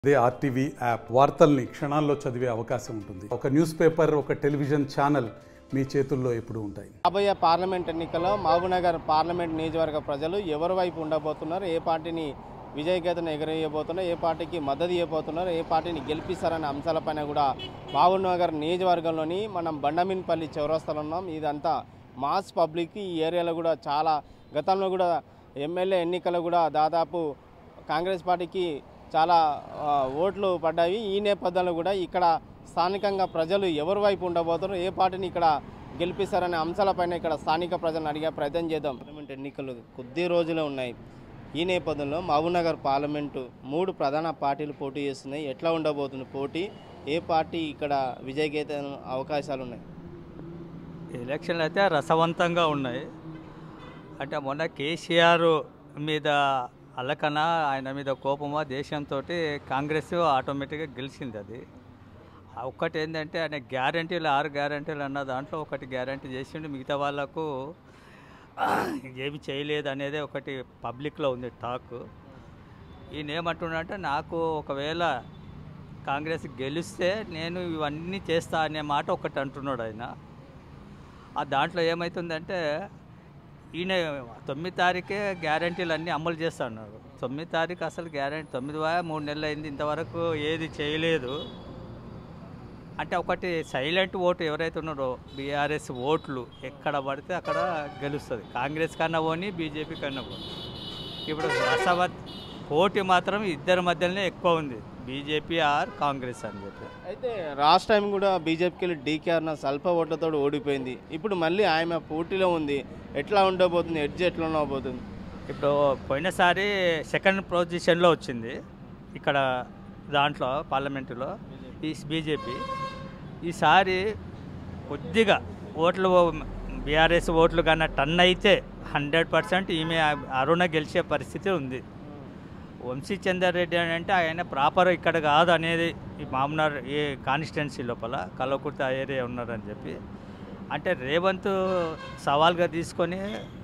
అదే RTV app వార్తల్ని క్షణాల్లో చదివే అవకాశం ఉంటుంది ఒక న్యూస్ పేపర్ ఒక టెలివిజన్ ఛానల్ మీ చేతుల్లో ఎప్పుడూ ఉంటాయి రాబోయే పార్లమెంట్ ఎన్నికల్లో మహబూబ్నగర్ పార్లమెంట్ నియోజకవర్గ ప్రజలు ఎవరి వైపు ఉండబోతున్నారు ఏ పార్టీని విజయగీతను ఎగరేయబోతున్నారు ఏ పార్టీకి మద్దతు ఇవ్వబోతున్నారు ఏ పార్టీని గెలిపిస్తారనే అంశాలపైన కూడా మహబూబ్నగర్ నియోజకవర్గంలోని మనం బండమిన్పల్లి చౌరస్తాలో ఉన్నాం ఇదంతా మాస్ పబ్లిక్ ఈ ఏరియాలో కూడా చాలా గతంలో కూడా ఎమ్మెల్యే ఎన్నికలు కూడా దాదాపు కాంగ్రెస్ పార్టీకి చాలా ఆ, ఓట్లు పడ్డాయి ఈ నేపథ్యంలో కూడా ఇక్కడ స్థానికంగా ప్రజలు ఎవరి వైపు ఉండబోతారో ఏ పార్టీని ఇక్కడ గెలిపిస్తారనే అంశాలపైన ఇక్కడ స్థానిక ప్రజలను అడిగే ప్రయత్నం చేద్దాం పార్లమెంట్ ఎన్నికలు కొద్ది రోజులే ఉన్నాయి ఈ నేపథ్యంలో మహబూబ్నగర్ పార్లమెంటు మూడు ప్రధాన పార్టీలు పోటీ చేస్తున్నాయి ఎట్లా ఉండబోతుంది పోటీ ఏ పార్టీ ఇక్కడ విజయగీత అవకాశాలు ఉన్నాయి ఎలక్షన్లు అయితే రసవంతంగా ఉన్నాయి అంటే మొన్న కేసీఆర్ మీద అలకన ఆయన మీద కోపమా దేశంతో కాంగ్రెస్ ఆటోమేటిక్గా గెలిచింది అది ఆ ఒక్కటి ఏంటంటే ఆయన గ్యారంటీలు ఆరు గ్యారంటీలు అన్న దాంట్లో ఒకటి గ్యారంటీ చేసిండు మిగతా వాళ్ళకు ఏమి చేయలేదు అనేది ఒకటి పబ్లిక్లో ఉంది టాక్ ఈయన ఏమంటున్నాడంటే నాకు ఒకవేళ కాంగ్రెస్ గెలిస్తే నేను ఇవన్నీ చేస్తా అనే మాట ఒకటి అంటున్నాడు ఆయన ఆ దాంట్లో ఏమవుతుందంటే ఈయన తొమ్మిది తారీఖే గ్యారంటీలు అన్నీ అమలు చేస్తా అన్నారు తొమ్మిది తారీఖు అసలు గ్యారంటీ తొమ్మిది వా మూడు నెలలు అయింది ఇంతవరకు ఏది చేయలేదు అంటే ఒకటి సైలెంట్ ఓటు ఎవరైతే ఉన్నారో బీఆర్ఎస్ ఓట్లు ఎక్కడ పడితే అక్కడ గెలుస్తుంది కాంగ్రెస్ కన్నా పోని బీజేపీ కన్నా పోని ఇప్పుడు రసవత్ పోటీ మాత్రం ఇద్దరి మధ్యలోనే ఎక్కువ ఉంది బీజేపీ ఆర్ కాంగ్రెస్ అని చెప్పి అయితే లాస్ట్ టైం కూడా బీజేపీకి వెళ్ళి డీకేఆర్న స్వల్ప ఓట్లతో ఓడిపోయింది ఇప్పుడు మళ్ళీ ఆమె పోటీలో ఉంది ఎట్లా ఉండబోతుంది ఎడ్జ్ ఎట్లా ఉండబోతుంది ఇప్పుడు పోయినసారి సెకండ్ పొజిషన్లో వచ్చింది ఇక్కడ దాంట్లో పార్లమెంటులో ఈ బీజేపీ ఈసారి కొద్దిగా ఓట్లు బీఆర్ఎస్ ఓట్లు కన్నా టన్ అయితే హండ్రెడ్ పర్సెంట్ ఈమె అరుణ గెలిచే పరిస్థితి ఉంది వంశీ చందర్ రెడ్డి అని అంటే ఆయన ప్రాపర్ ఇక్కడ కాదు అనేది ఈ మామూనార్ ఏ కాన్స్టిట్యున్సీ లోపల కలవకుర్తి ఆ ఏరియా ఉన్నారని చెప్పి అంటే రేవంత్ సవాల్గా తీసుకొని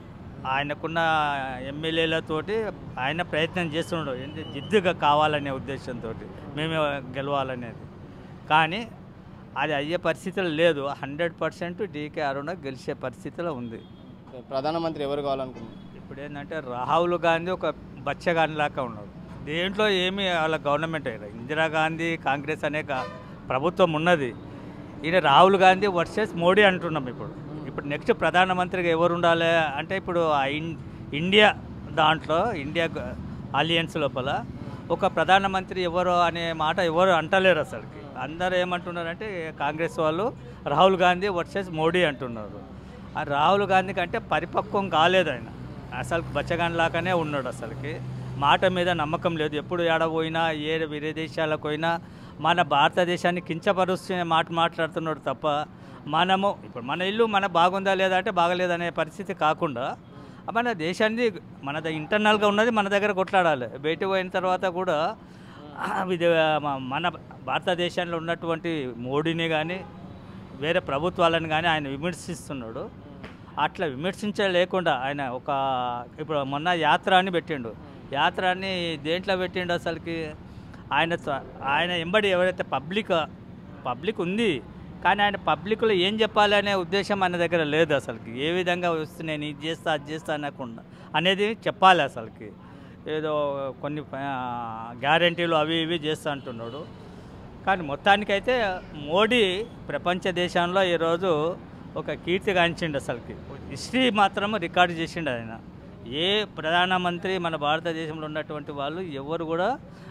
ఆయనకున్న ఎమ్మెల్యేలతోటి ఆయన ప్రయత్నం చేస్తున్నాడు ఏంటి జిద్దుగా కావాలనే ఉద్దేశంతో మేమే గెలవాలనేది కానీ అది అయ్యే పరిస్థితిలో లేదు హండ్రెడ్ పర్సెంట్ డీకే అరుణ గెలిచే పరిస్థితిలో ఉంది ప్రధానమంత్రి ఎవరు కావాలనుకుంటున్నారు ఇప్పుడు ఏంటంటే రాహుల్ గాంధీ ఒక బచ్చగానిలాగా ఉన్నాడు దేంట్లో ఏమి వాళ్ళ గవర్నమెంట్ అయినా ఇందిరాగాంధీ కాంగ్రెస్ అనే గా- ప్రభుత్వం ఉన్నది ఈయన రాహుల్ గాంధీ వర్సెస్ మోడీ అంటున్నాం ఇప్పుడు ఇప్పుడు నెక్స్ట్ ప్రధానమంత్రిగా ఎవరు ఉండాలి అంటే ఇప్పుడు ఆ ఇన్- ఇండియా దాంట్లో ఇండియా గ- అలియన్స్ లోపల ఒక ప్రధానమంత్రి ఎవరు అనే మాట ఎవరు అంటలేరు అసలుకి అందరూ ఏమంటున్నారంటే కాంగ్రెస్ వాళ్ళు రాహుల్ గాంధీ వర్సెస్ మోడీ అంటున్నారు ఆ రాహుల్ గాంధీ కంటే పరిపక్వం కాలేదు ఆయన అసలు బచ్చగానిలాగానే ఉన్నాడు అసలుకి మాట మీద నమ్మకం లేదు ఎప్పుడు ఏడపోయినా ఏ వేరే దేశాలకు పోయినా మన భారతదేశాన్ని కించపరుస్తున్న మాట మాట్లాడుతున్నాడు తప్ప మనము ఇప్పుడు మన ఇల్లు మన బాగుందా లేదా అంటే బాగలేదనే పరిస్థితి కాకుండా మన దేశాన్ని మన ద- ఇంటర్నల్గా ఉన్నది మన దగ్గర కొట్లాడాలి బయటకు పోయిన తర్వాత కూడా ఆ, ఇది మ- మన భారతదేశంలో ఉన్నటువంటి మోడీని కానీ వేరే ప్రభుత్వాలను కానీ ఆయన విమర్శిస్తున్నాడు అట్లా విమర్శించలేకుండా ఆయన ఒక ఇప్పుడు మొన్న యాత్ర అని పెట్టిండు యాత్ర అని దేంట్లో పెట్టిండు అసలుకి ఆయన త- ఆయన ఎంబడి ఎవరైతే పబ్లిక్ పబ్లిక్ ఉంది కానీ ఆయన పబ్లిక్లో ఏం చెప్పాలి అనే ఉద్దేశం ఆయన దగ్గర లేదు అసలుకి ఏ విధంగా వస్తే నేను ఇది చేస్తా అది చేస్తా అనకుండా అనేది చెప్పాలి అసలుకి ఏదో కొన్ని గ్యారంటీలు అవి ఇవి చేస్తా అంటున్నాడు కానీ మొత్తానికైతే మోడీ ప్రపంచ దేశంలో ఈరోజు ఒక కీర్తి గాంచిండు అసలుకి హిస్టరీ మాత్రం రికార్డు చేసిండు ఆయన ఏ ప్రధానమంత్రి మన భారతదేశంలో ఉన్నటువంటి వాళ్ళు ఎవరు కూడా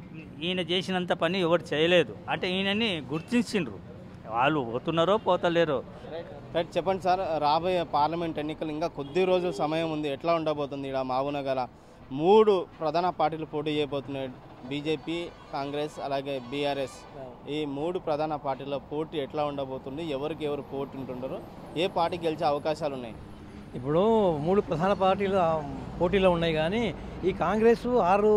ఈయన చేసినంత పని ఎవరు చేయలేదు అంటే ఈయనని గుర్తించిండ్రు వాళ్ళు పోతున్నారో పోతలేరో రైట్ చెప్పండి సార్ రాబోయే పార్లమెంట్ ఎన్నికలు ఇంకా కొద్ది రోజుల సమయం ఉంది ఎట్లా ఉండబోతుంది ఇక్కడ మహబూబ్నగర్ మూడు ప్రధాన పార్టీలు పోటీ చేయబోతున్నాయి బీజేపీ కాంగ్రెస్ అలాగే బీఆర్ఎస్ ఈ మూడు ప్రధాన పార్టీల పోటీ ఎట్లా ఉండబోతుంది ఎవరికి ఎవరు పోటీ ఉంటుంటారు ఏ పార్టీ గెలిచే అవకాశాలు ఉన్నాయి ఇప్పుడు మూడు ప్రధాన పార్టీలు ఆ, పోటీలో ఉన్నాయి కానీ ఈ కాంగ్రెస్ ఆరు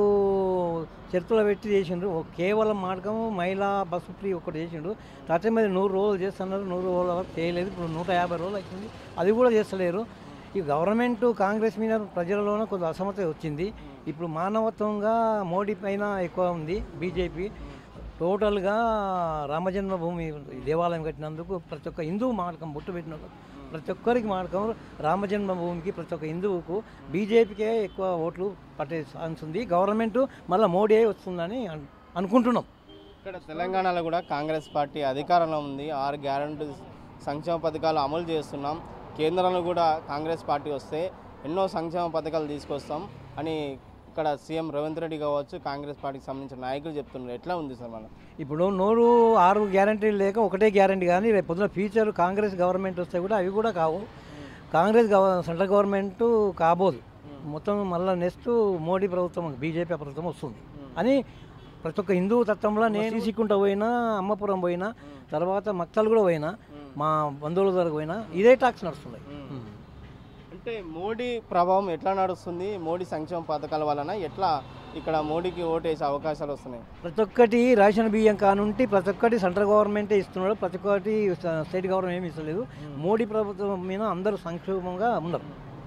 చర్చలు పెట్టి చేసిండ్రు ఓ కేవలం మార్గం మహిళా బస్సు ఫ్రీ ఒకటి చేసిండు తర్వాత మీద నూరు రోజులు చేస్తున్నారు నూరు రోజుల వరకు చేయలేదు ఇప్పుడు నూట యాభై రోజులు అవుతుంది అది కూడా చేస్తలేరు ఈ గవర్నమెంట్ కాంగ్రెస్ మీద ప్రజలలోనే కొంత అసమత వచ్చింది ఇప్పుడు మానవత్వంగా మోడీ పైన ఎక్కువ ఉంది బీజేపీ టోటల్గా రామజన్మభూమి దేవాలయం కట్టినందుకు ప్రతి ఒక్క హిందువు మాటకం బొట్టు పెట్టినందుకు ప్రతి ఒక్కరికి మాటకం రామజన్మభూమికి ప్రతి ఒక్క హిందువుకు బీజేపీకే ఎక్కువ ఓట్లు పట్టే ఛాన్స్ ఉంది గవర్నమెంట్ మళ్ళీ మోడీ వస్తుందని అన్- అనుకుంటున్నాం ఇక్కడ తెలంగాణలో కూడా కాంగ్రెస్ పార్టీ అధికారంలో ఉంది ఆరు గ్యారంటీ సంక్షేమ పథకాలు అమలు చేస్తున్నాం కేంద్రంలో కూడా కాంగ్రెస్ పార్టీ వస్తే ఎన్నో సంక్షేమ పథకాలు తీసుకొస్తాం అని ఇక్కడ సీఎం రేవంత్ రెడ్డి కావచ్చు కాంగ్రెస్ పార్టీకి సంబంధించిన నాయకులు చెప్తున్నారు ఎట్లా ఉంది సార్ మన ఇప్పుడు నూరు ఆరు గ్యారంటీలు లేక ఒకటే గ్యారంటీ కానీ రేపు పొద్దున ఫ్యూచర్ కాంగ్రెస్ గవర్నమెంట్ వస్తే కూడా అవి కూడా కావు కాంగ్రెస్ గవ సెంట్రల్ గవర్నమెంట్ కాబోదు మొత్తం మళ్ళీ నెక్స్ట్ మోడీ ప్రభుత్వం బీజేపీ ప్రభుత్వం వస్తుంది అని ప్రతి ఒక్క హిందూ తత్వంలో నేను సిక్కుంట పోయినా అమ్మపురం పోయినా తర్వాత మక్తలు కూడా పోయినా మా బంధువుల దగ్గర పోయినా ఇదే టాక్స్ నడుస్తున్నాయి ఉమ్. అంటే మోడీ ప్రభావం ఎట్లా నడుస్తుంది మోడీ సంక్షేమ పథకాల వలన ఎట్లా ఇక్కడ మోడీకి ఓటేసే అవకాశాలు వస్తున్నాయి ప్రతి ఒక్కటి రేషన్ బియ్యం కానుంటి ప్రతి ఒక్కటి సెంట్రల్ గవర్నమెంటే ఇస్తున్నాడు ప్రతి ఒక్కటి స- స్టేట్ గవర్నమెంట్ ఏమి ఇస్తలేదు మోడీ ప్రభుత్వం మీద అందరూ సంక్షేమంగా ఉన్నారు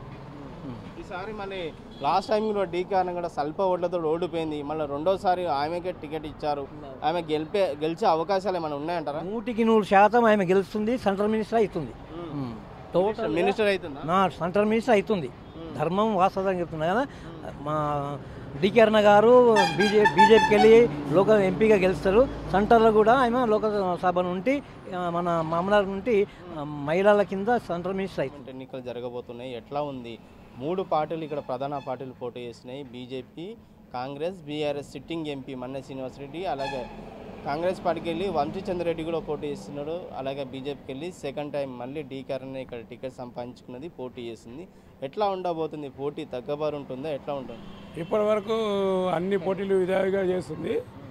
ఈసారి మళ్ళీ లాస్ట్ టైం కూడా డీకే అని కూడా స్వల్ప ఓట్లతో ఓడిపోయింది మళ్ళీ రెండోసారి ఆమెకే టికెట్ ఇచ్చారు ఆమె గెలిపే గెలిచే అవకాశాలు ఏమైనా ఉన్నాయంటారా నూటికి నూరు శాతం ఆమె గెలుస్తుంది సెంట్రల్ మినిస్టర్ అవుతుంది టోటల్ మినిస్టర్ అవుతుందా నా సెంట్రల్ మినిస్టర్ అవుతుంది ధర్మం వాస్తవం చెప్తున్నా కదా మా డికే అరుణ గారు బీజే బీజేపీకి వెళ్ళి లోక ఎంపీగా గెలుస్తారు సెంటర్లో కూడా ఆమె లోకసభ నుండి ఆ, మన మామూలు నుండి ఆ, మహిళల కింద సెంట్రల్ మినిస్టర్ అవుతుంది ఎన్నికలు జరగబోతున్నాయి ఎట్లా ఉంది మూడు పార్టీలు ఇక్కడ ప్రధాన పార్టీలు పోటీ చేసినాయి BJP Congress BRS sitting MP Manne Srinivasa Reddy అలాగే కాంగ్రెస్ పార్టీకి వెళ్ళి వంశీచంద్రెడ్డి కూడా పోటీ చేస్తున్నాడు అలాగే బీజేపీకి వెళ్ళి సెకండ్ టైం మళ్ళీ డీకరణ ఇక్కడ టికెట్ సంపాదించుకున్నది పోటీ చేసింది ఎట్లా ఉండబోతుంది పోటీ తగ్గబారు ఉంటుందా ఎట్లా ఉంటుంది ఇప్పటి వరకు అన్ని పోటీలు విధాలుగా చేస్తుంది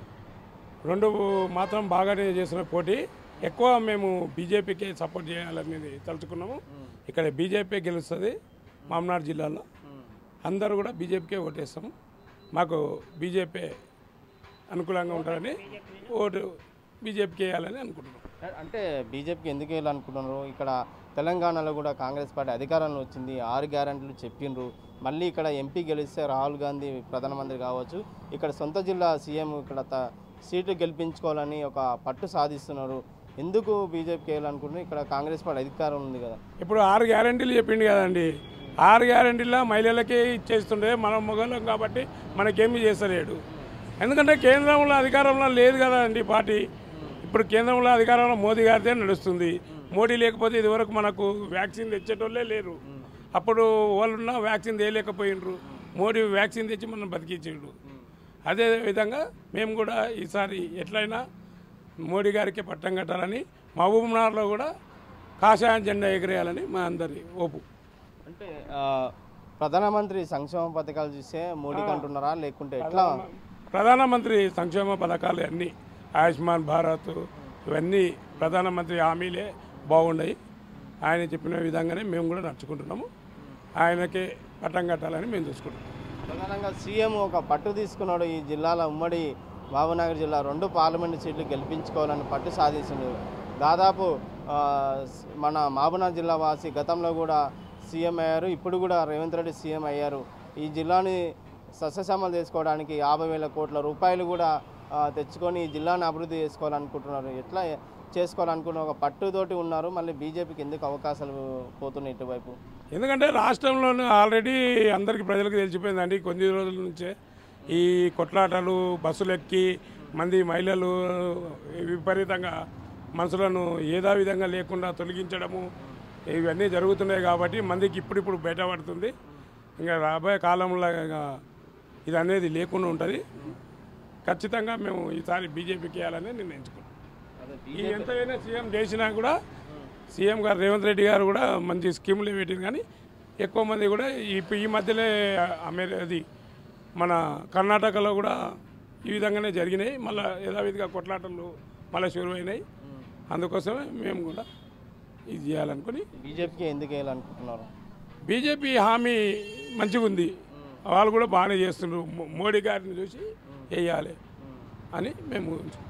రెండు మాత్రం బాగానే చేస్తున్న పోటీ ఎక్కువ మేము బీజేపీకి సపోర్ట్ చేయాలనేది తలుచుకున్నాము ఇక్కడ బీజేపీ గెలుస్తుంది మామనాడు జిల్లాలో అందరూ కూడా బీజేపీకే ఓటేస్తాము మాకు బీజేపీ అనుకూలంగా ఉంటుందని ఓటు బీజేపీకి వేయాలని అనుకుంటున్నాం అంటే బీజేపీకి ఎందుకు వెళ్ళాలనుకుంటున్నారు ఇక్కడ తెలంగాణలో కూడా కాంగ్రెస్ పార్టీ అధికారంలో వచ్చింది ఆరు గ్యారంటీలు చెప్పిండ్రు మళ్ళీ ఇక్కడ ఎంపీ గెలిస్తే రాహుల్ గాంధీ ప్రధానమంత్రి కావచ్చు ఇక్కడ సొంత జిల్లా సీఎం ఇక్కడ త- సీట్లు గెలిపించుకోవాలని ఒక పట్టు సాధిస్తున్నారు ఎందుకు బీజేపీకి వెళ్ళాలనుకుంటున్నారు ఇక్కడ కాంగ్రెస్ పార్టీ అధికారం ఉంది కదా ఇప్పుడు ఆరు గ్యారంటీలు చెప్పిండు కదండి ఆరు గ్యారంటీల మహిళలకే ఇచ్చేస్తుండే మనం మొగలం కాబట్టి మనకేమీ చేస్తలేడు ఎందుకంటే కేంద్రంలో అధికారంలో లేదు కదండి పార్టీ ఇప్పుడు కేంద్రంలో అధికారంలో మోదీ గారిదే నడుస్తుంది మోడీ లేకపోతే ఇదివరకు మనకు వ్యాక్సిన్ తెచ్చేటోళ్ళే లేరు అప్పుడు వాళ్ళున్న వ్యాక్సిన్ తేయలేకపోయినరు మోడీ వ్యాక్సిన్ తెచ్చి మనం బతికించిండు అదే విధంగా మేము కూడా ఈసారి ఎట్లయినా మోడీ గారికి పట్టం కట్టాలని మహబూబ్నగర్లో కూడా కాషాయం జెండా ఎగిరేయాలని మా అందరి ఓపు అంటే ఆ, ప్రధానమంత్రి సంక్షేమ పథకాలు చూస్తే మోడీకి అంటున్నారా లేకుంటే ఎట్లా ప్రధానమంత్రి సంక్షేమ పథకాలు అన్నీ ఆయుష్మాన్ భారత్ ఇవన్నీ ప్రధానమంత్రి హామీలే బాగున్నాయి ఆయన చెప్పిన విధంగానే మేము కూడా నడుచుకుంటున్నాము ఆయనకే పట్టం కట్టాలని మేము చూసుకుంటున్నాం ప్రధానంగా సీఎం ఒక పట్టు తీసుకున్నాడు ఈ జిల్లాల ఉమ్మడి మహబూబ్నగర్ జిల్లా రెండు పార్లమెంటు సీట్లు గెలిపించుకోవాలని పట్టు సాధించిండు దాదాపు ఆ, స్- మన మహబూబ్నగర్ జిల్లా వాసి గతంలో కూడా సీఎం అయ్యారు ఇప్పుడు కూడా రేవంత్ రెడ్డి సీఎం అయ్యారు ఈ జిల్లాని సస్యశ్యామలు చేసుకోవడానికి యాభై వేల కోట్ల రూపాయలు కూడా ఆ, తెచ్చుకొని ఈ జిల్లాని అభివృద్ధి చేసుకోవాలనుకుంటున్నారు ఎట్లా చేసుకోవాలనుకున్న ఒక పట్టుతోటి ఉన్నారు మళ్ళీ బీజేపీకి ఎందుకు అవకాశాలు పోతున్నాయి ఇటువైపు ఎందుకంటే రాష్ట్రంలోనే ఆల్రెడీ అందరికీ ప్రజలకు తెలిసిపోయిందండి కొన్ని రోజుల నుంచే ఈ కొట్లాటలు బస్సులు ఎక్కి మంది మహిళలు విపరీతంగా మనుషులను ఏదా విధంగా లేకుండా తొలగించడము ఇవన్నీ జరుగుతున్నాయి కాబట్టి మందికి ఇప్పుడిప్పుడు బయటపడుతుంది ఇంకా రాబోయే కాలంలో ఇంకా ఇది అనేది లేకుండా ఉంటుంది ఖచ్చితంగా మేము ఈసారి బీజేపీకి వేయాలని నిర్ణయించుకున్నాం ఈ ఎంతైనా సీఎం చేసినా కూడా సీఎం గారు రేవంత్ రెడ్డి గారు కూడా మంచి స్కీములు పెట్టింది కానీ ఎక్కువ మంది కూడా ఇప్పుడు ఈ మధ్యలో అమెరి అది మన కర్ణాటకలో కూడా ఈ విధంగానే జరిగినాయి మళ్ళీ యథావిధిగా కొట్లాటలు మళ్ళీ శురువైనాయి అందుకోసమే మేము కూడా ఇది చేయాలనుకుని బీజేపీకి ఎందుకు వేయాలనుకుంటున్నారు బీజేపీ హామీ మంచిగా ఉంది వాళ్ళు కూడా బాగానే చేస్తున్నారు మో- మోడీ గారిని చూసి వేయాలి అని మేము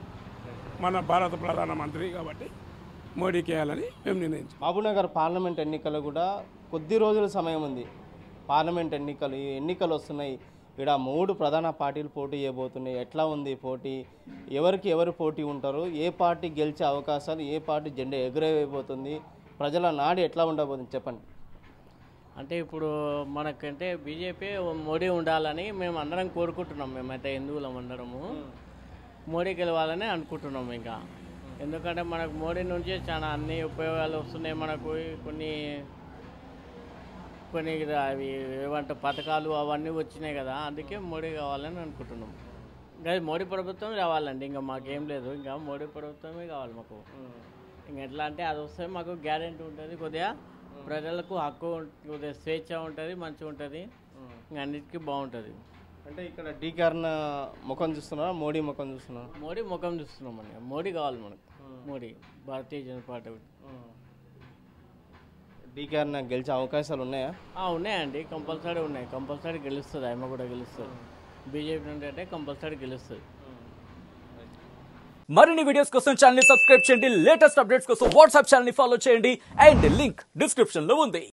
మన భారత ప్రధానమంత్రి కాబట్టి మోడీకి వేయాలని మేము నిర్ణయించాం మహబూబ్నగర్ పార్లమెంట్ ఎన్నికలు కూడా కొద్ది రోజుల సమయం ఉంది పార్లమెంట్ ఎన్నికలు ఈ ఎన్నికలు వస్తున్నాయి ఇక్కడ మూడు ప్రధాన పార్టీలు పోటీ చేయబోతున్నాయి ఎట్లా ఉంది పోటీ ఎవరికి ఎవరు పోటీ ఉంటారు ఏ పార్టీ గెలిచే అవకాశాలు ఏ పార్టీ జెండా ఎగురవేయబోతుంది ప్రజల నాడి ఎట్లా ఉండబోతుంది చెప్పండి అంటే ఇప్పుడు మనకంటే బీజేపీ మోడీ ఉండాలని మేము అందరం కోరుకుంటున్నాం మేమైతే హిందువులం అందరము మోడీ గెలవాలని అనుకుంటున్నాం ఇంకా ఎందుకంటే మనకు మోడీ నుంచి చాలా అన్ని ఉపయోగాలు వస్తున్నాయి మనకు కొన్ని కొన్ని ఇది అవి ఏమంటే పథకాలు అవన్నీ వచ్చినాయి కదా అందుకే మోడీ కావాలని అనుకుంటున్నాం ఇంకా మోడీ ప్రభుత్వం రావాలండి ఇంకా మాకేం లేదు ఇంకా మోడీ ప్రభుత్వమే కావాలి మాకు ఇంకా ఎట్లా అంటే అది వస్తే మాకు గ్యారెంటీ ఉంటుంది కొద్దిగా ప్రజలకు హక్కు ఉం- కొద్దిగా స్వేచ్ఛ ఉంటుంది మంచిగా ఉంటుంది ఇంకా అన్నిటికీ బాగుంటుంది అంటే ఇక్కడ డీకార్న ముఖం చూస్తున్నారా మోడీ ముఖం చూస్తున్నారా మోడీ ముఖం చూస్తున్నామండి మోడీ కావాలి మనకు మోడీ భారతీయ జనతా పార్టీ డీకార్న గెలిచే అవకాశాలు ఉన్నాయా ఆ, ఉన్నాయండి కంపల్సరీ ఉన్నాయి కంపల్సరీ గెలుస్తుంది ఆమె కూడా గెలుస్తుంది బీజేపీ నుండి అంటే కంపల్సరీ గెలుస్తుంది మరిన్ని వీడియోస్ కోసం ఛానల్ ని సబ్స్క్రైబ్ చేయండి లేటెస్ట్ అప్డేట్స్ కోసం వాట్సాప్ ఛానల్ ని ఫాలో చేయండి అండ్ లింక్ డిస్క్రిప్షన్ లో ఉంది